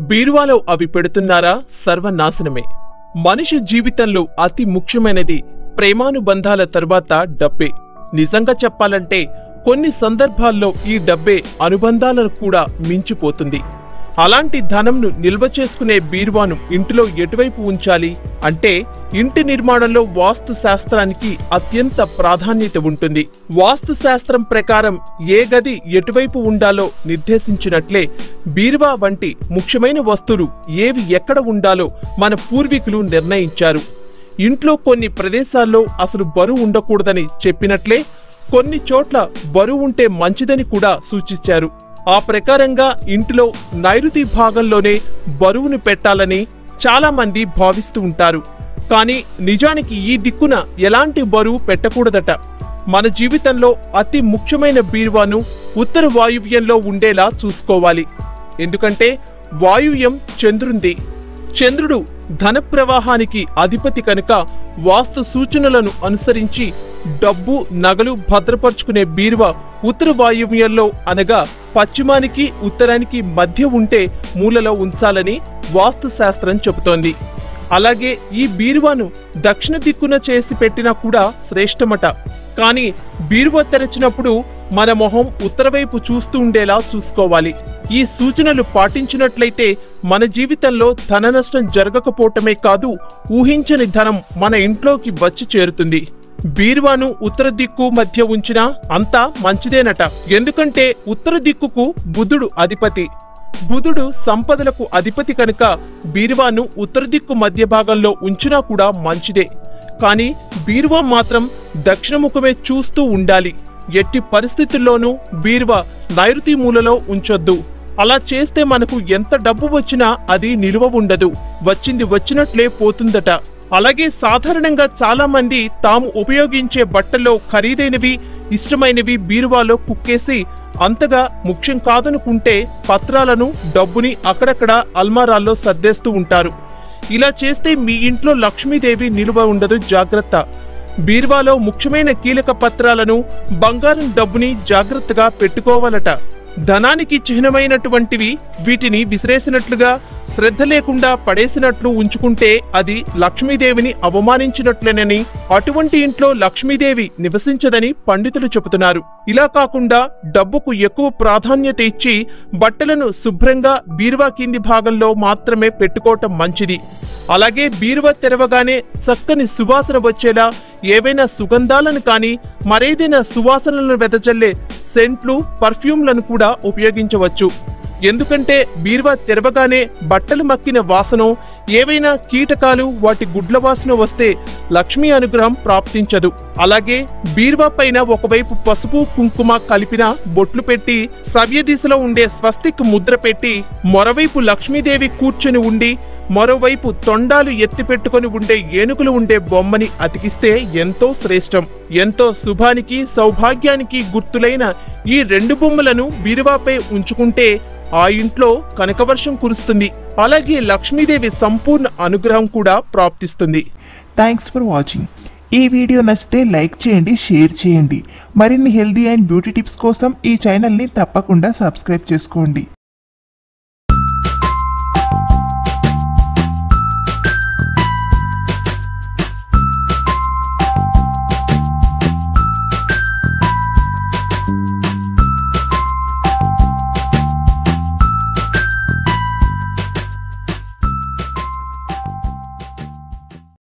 బీరువాలో అవి పెడుతున్నారా సర్వనాశనమే మనిషి జీవితంలో అతి ముఖ్యమైనది ప్రేమానుబంధాల తర్వాత డబ్బే నిజంగా చెప్పాలంటే కొన్ని సందర్భాల్లో ఈ డబ్బే అనుబంధాలను కూడా మించిపోతుంది అలాంటి ధనంను నిల్వ చేసుకునే బీరువాను ఇంటిలో ఎటువైపు ఉంచాలి అంటే ఇంటి నిర్మాణంలో వాస్తు శాస్త్రానికి అత్యంత ప్రాధాన్యత ఉంటుంది వాస్తు శాస్త్రం ప్రకారం ఏ గది ఎటువైపు ఉండాలో నిర్దేశించినట్లే బీరువా వంటి ముఖ్యమైన వస్తువులు ఏవి ఎక్కడ ఉండాలో మన పూర్వీకులు నిర్ణయించారు ఇంట్లో కొన్ని ప్రదేశాల్లో అసలు బరువు ఉండకూడదని చెప్పినట్లే కొన్ని చోట్ల బరువు ఉంటే మంచిదని కూడా సూచించారు ఆ ప్రకారంగా ఇంటిలో నైరుతి భాగంలోనే బరువును పెట్టాలని చాలా మంది భావిస్తూ ఉంటారు కానీ నిజానికి ఈ దిక్కున ఎలాంటి బరువు పెట్టకూడదట మన జీవితంలో అతి ముఖ్యమైన బీరువాను ఉత్తర వాయువ్యంలో ఉండేలా చూసుకోవాలి ఎందుకంటే వాయువ్యం చంద్రుంది చంద్రుడు ధన ప్రవాహానికి అధిపతి కనుక వాస్తు సూచనలను అనుసరించి డబ్బు నగలు భద్రపరుచుకునే బీరువా ఉత్తర వాయువ్యంలో అనగా పశ్చిమానికి ఉత్తరానికి మధ్య ఉంటే మూలలో ఉంచాలని వాస్తు శాస్త్రం చెబుతోంది అలాగే ఈ బీరువాను దక్షిణ దిక్కున చేసి పెట్టినా కూడా శ్రేష్టమట కానీ బీరువా తెరచినప్పుడు మన మొహం ఉత్తరవైపు చూస్తూ ఉండేలా చూసుకోవాలి ఈ సూచనలు పాటించినట్లయితే మన జీవితంలో ధన నష్టం జరగకపోవటమే కాదు ఊహించని ధనం మన ఇంట్లోకి వచ్చి చేరుతుంది బీరువాను ఉత్తర దిక్కు మధ్య ఉంచినా అంతా మంచిదేనట ఎందుకంటే ఉత్తర దిక్కుకు బుధుడు అధిపతి బుధుడు సంపదలకు అధిపతి కనుక బీరువాను ఉత్తర దిక్కు మధ్య భాగంలో ఉంచినా కూడా మంచిదే కానీ బీరువా మాత్రం దక్షిణముఖమే చూస్తూ ఉండాలి ఎట్టి పరిస్థితుల్లోనూ బీరువా నైరుతి మూలలో ఉంచొద్దు అలా చేస్తే మనకు ఎంత డబ్బు వచ్చినా అది నిలువ ఉండదు వచ్చింది వచ్చినట్లే పోతుందట అలాగే సాధారణంగా చాలా మంది తాము ఉపయోగించే బట్టల్లో ఖరీదైనవి ఇష్టమైనవి బీరువాలో కుక్కేసి అంతగా ముఖ్యం కాదనుకుంటే పత్రాలను డబ్బుని అక్కడక్కడ అల్మారాల్లో సర్దేస్తూ ఉంటారు ఇలా చేస్తే మీ ఇంట్లో లక్ష్మీదేవి నిలువ ఉండదు జాగ్రత్త బీరువాలో ముఖ్యమైన కీలక పత్రాలను బంగారం డబ్బుని జాగ్రత్తగా పెట్టుకోవాలట ధనానికి చిహ్నమైనటువంటివి వీటిని విసిరేసినట్లుగా శ్రద్ధ లేకుండా పడేసినట్లు ఉంచుకుంటే అది లక్ష్మీదేవిని అవమానించినట్లేనని అటువంటి ఇంట్లో లక్ష్మీదేవి నివసించదని పండితులు చెబుతున్నారు ఇలా కాకుండా డబ్బుకు ఎక్కువ ప్రాధాన్యత ఇచ్చి బట్టలను శుభ్రంగా బీరువా కింది భాగంలో మాత్రమే పెట్టుకోవటం మంచిది అలాగే బీరువా తెరవగానే చక్కని సువాసన వచ్చేలా ఏవైనా సుగంధాలను కానీ మరేదైనా సువాసనలను వెదజల్లే సెంట్లు పర్ఫ్యూమ్లను కూడా ఉపయోగించవచ్చు ఎందుకంటే బీరువా తెరవగానే బట్టలు మక్కిన వాసన ఏవైనా కీటకాలు వాటి గుడ్ల వాసన వస్తే లక్ష్మీ అనుగ్రహం ప్రాప్తించదు అలాగే బీరువా పైన ఒకవైపు పసుపు కుంకుమ కలిపిన బొట్లు పెట్టి సవ్య దిశలో ఉండే స్వస్తిక్ ముద్ర పెట్టి మరోవైపు లక్ష్మీదేవి కూర్చొని ఉండి మరోవైపు తొండాలు ఎత్తిపెట్టుకొని ఉండే ఏనుగులు ఉండే బొమ్మని అతికిస్తే ఎంతో శ్రేష్టం ఎంతో శుభానికి సౌభాగ్యానికి గుర్తులైన ఈ రెండు బొమ్మలను బీరువాపై ఉంచుకుంటే ఆ ఇంట్లో కనకవర్షం కురుస్తుంది అలాగే లక్ష్మీదేవి సంపూర్ణ అనుగ్రహం కూడా ప్రాప్తిస్తుంది థ్యాంక్స్ ఫర్ వాచింగ్ ఈ వీడియో నచ్చితే లైక్ చేయండి షేర్ చేయండి మరిన్ని హెల్దీ అండ్ బ్యూటీ టిప్స్ కోసం ఈ ఛానల్ని తప్పకుండా సబ్స్క్రైబ్ చేసుకోండి